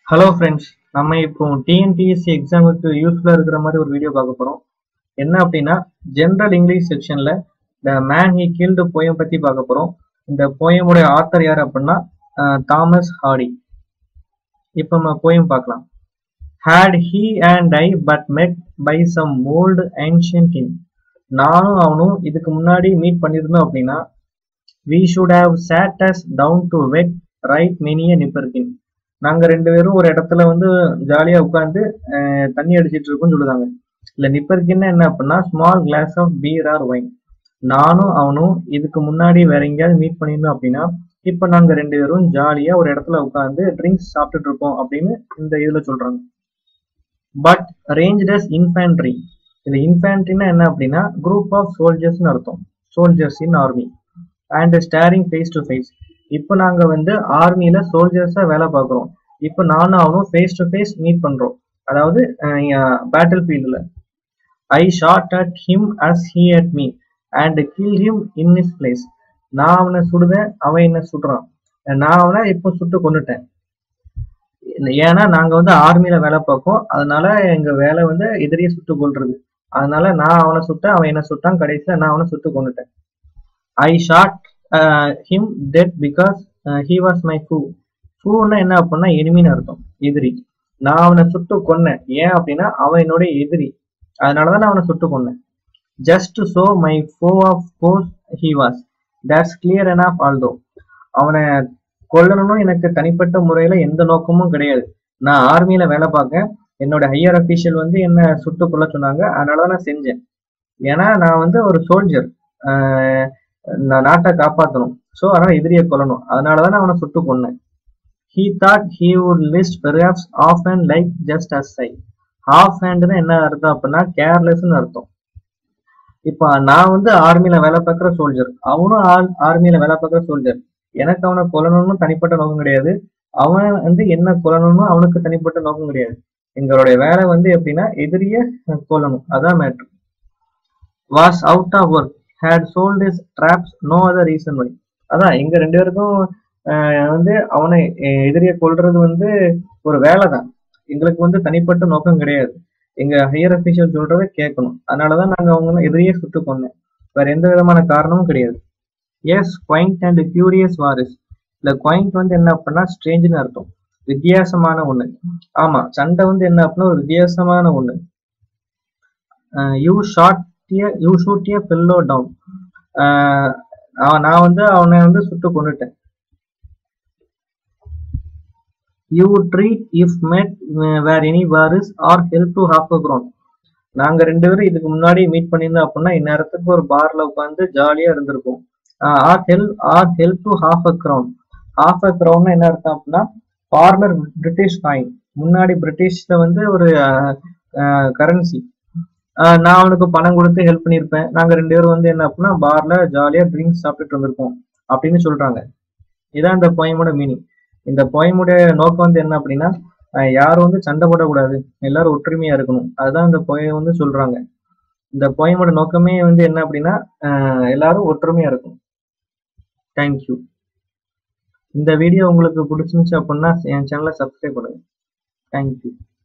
hello friends நம்ம இப்போ TNPSC எக்ஸாமுக்கு யூஸ்ஃபுல்லாக இருக்கிற மாதிரி ஒரு வீடியோ பார்க்க போகிறோம் என்ன அப்படின்னா ஜென்ரல் இங்கிலீஷ் செக்ஷனில் the man he killed poem பற்றி பார்க்க போகிறோம் இந்த போயமுடைய ஆத்தர் யார் அப்படின்னா தாமஸ் ஹாடி இப்போ நம்ம போயம் பார்க்கலாம் had he and I but met by some old ancient him நானும் அவனும் இதுக்கு முன்னாடி மீட் பண்ணியிருந்தோம் அப்படின்னா we should have sat us down to wet right many a nipperkin நாங்க ரெண்டு பேரும் ஒரு இடத்துல வந்து ஜாலியா உட்காந்து தண்ணி அடிச்சிட்டு இருக்கோம்னு சொல்லுதாங்க இல்ல நிப்பர்கின்னா என்ன அப்படின்னா small glass of beer or wine நானும் அவனும் இதுக்கு முன்னாடி வேற எங்கேயாவது மீட் பண்ணியிருந்தோம் அப்படின்னா இப்ப நாங்க ரெண்டு பேரும் ஜாலியா ஒரு இடத்துல உட்காந்து ட்ரிங்க்ஸ் சாப்பிட்டுட்டு இருக்கோம் அப்படின்னு இந்த இதுல சொல்றாங்க பட் ரேஞ்சஸ் இன்ஃபேண்ட்ரி இது இன்ஃபேண்ட்ரினா என்ன அப்படின்னா குரூப் ஆஃப் சோல்ஜர்ஸ்னு அர்த்தம் soldiers in army and staring face to face இப்போ நாங்க வந்து ஆர்மியில சோல்ஜர்ஸா வேலை பார்க்குறோம் இப்போ நானும் அவனும் ஃபேஸ் டு ஃபேஸ் மீட் பண்றோம் அதாவது பேட்டில் ஃபீல்டில் I shot at him as he at me and kill him in his place நான் அவனை சுடுதேன் அவன் என்ன சுடுறான் நான் அவனை இப்போ சுட்டு கொண்டுட்டேன் ஏன்னா நாங்க வந்து ஆர்மியில வேலை பார்ப்போம் அதனால எங்க வேலை வந்து எதிரியை சுட்டு கொள்றது அதனால நான் அவனை சுட்டேன் அவன் என்ன சுட்டான் கடைசியில நான் அவனை சுட்டு கொண்டுட்டேன் I shot him dead because he was my foe ஃபூன்னா என்ன அப்படின்னா எனிமின்னு அர்த்தம் எதிரி நான் அவனை சுட்டு கொன்னேன் ஏன் அப்படின்னா அவன் என்னுடைய எதிரி அதனாலதான் நான் அவனை சுட்டு கொன்னேன் just so my foe of course he was that's clear and of although அவனை கொல்லணும்னு எனக்கு தனிப்பட்ட முறையில எந்த நோக்கமும் கிடையாது நான் ஆர்மியில வேலை பார்க்க என்னோட ஹையர் அபிஷியல் வந்து என்ன சுட்டு கொல்ல சொன்னாங்க அதனாலதான் நான் செஞ்சேன் ஏன்னா நான் வந்து ஒரு சோல்ஜர் நான் நாட்டை காப்பாற்றணும் ஸோ அதனால எதிரியை கொல்லணும் அதனாலதான் நான் அவனை சுட்டு கொன்னேன் he thought he would list perhaps off hand like just as I half ஹேண்டுன்னு என்ன அர்த்தம் அப்படின்னா கேர்லெஸ்ன்னு அர்த்தம் இப்போ நான் வந்து ஆர்மியில வேலை பார்க்குற சோல்ஜர் அவனும் ஆர்மியில வேலை பார்க்குற சோல்ஜர் எனக்கு அவனை கொல்லணும்னு தனிப்பட்ட நோக்கம் கிடையாது அவன் வந்து என்ன கொல்லணும்னு அவனுக்கு தனிப்பட்ட நோக்கம் கிடையாது எங்களுடைய வேலை வந்து எப்படின்னா எதிரிய கொல்லணும் அதான் மேட்ரு was out of work had sold his traps no other reason why அதான் எங்க ரெண்டு பேருக்கும் வந்து அவனை எதிரிய கொள்றது வந்து ஒரு வேலை தான் எங்களுக்கு வந்து தனிப்பட்ட நோக்கம் கிடையாது எங்க ஹையர் அபிஷியல் சொல்றதை கேட்கணும் அதனாலதான் நாங்க அவங்க எதிரியே சுட்டு கொண்டேன் வேற எந்த விதமான காரணமும் கிடையாது yes quaint and curious war is இல்ல குவைண்ட் வந்து என்ன அப்படின்னா ஸ்ட்ரேஞ்சுன்னு அர்த்தம் வித்தியாசமான ஒண்ணு ஆமா சண்டை வந்து என்ன அப்படின்னா ஒரு வித்தியாசமான ஒண்ணு you shot you shoot a fellow down நான் வந்து அவனை வந்து சுட்டு கொண்டுட்டேன் you treat if met where any bar is or help to half a crown நாங்க ரெண்டு பேரும் இதுக்கு முன்னாடி மீட் பண்ணியிருந்தோம் அப்படின்னா இந்நேரத்துக்கு ஒரு பார்ல உட்காந்து ஜாலியா இருந்திருப்போம் or help or help to half a crown half a crown என்ன அர்த்தம் அப்படின்னா ஃபார்மர் பிரிட்டிஷ் காயின் முன்னாடி பிரிட்டிஷ்ல வந்து ஒரு கரன்சி நான் அவனுக்கு பணம் கொடுத்து ஹெல்ப் பண்ணியிருப்பேன் நாங்க ரெண்டு பேரும் வந்து என்ன அப்படின்னா பார்ல ஜாலியா ட்ரிங்க்ஸ் சாப்பிட்டுட்டு வந்திருக்கோம் அப்படின்னு சொல்றாங்க இதான் இந்த போயமோட மீனிங் இந்த போயமுடைய நோக்கம் வந்து என்ன அப்படின்னா யாரும் வந்து சண்டை போடக்கூடாது எல்லாரும் ஒற்றுமையா இருக்கணும் அதுதான் இந்த போயம் வந்து சொல்றாங்க இந்த போயமோட நோக்கமே வந்து என்ன அப்படின்னா எல்லாரும் ஒற்றுமையா இருக்கணும் தேங்க்யூ இந்த வீடியோ உங்களுக்கு பிடிச்சிருந்துச்சு அப்படின்னா என் சேனலை சப்ஸ்கிரைப் பண்ணுங்க தேங்க்யூ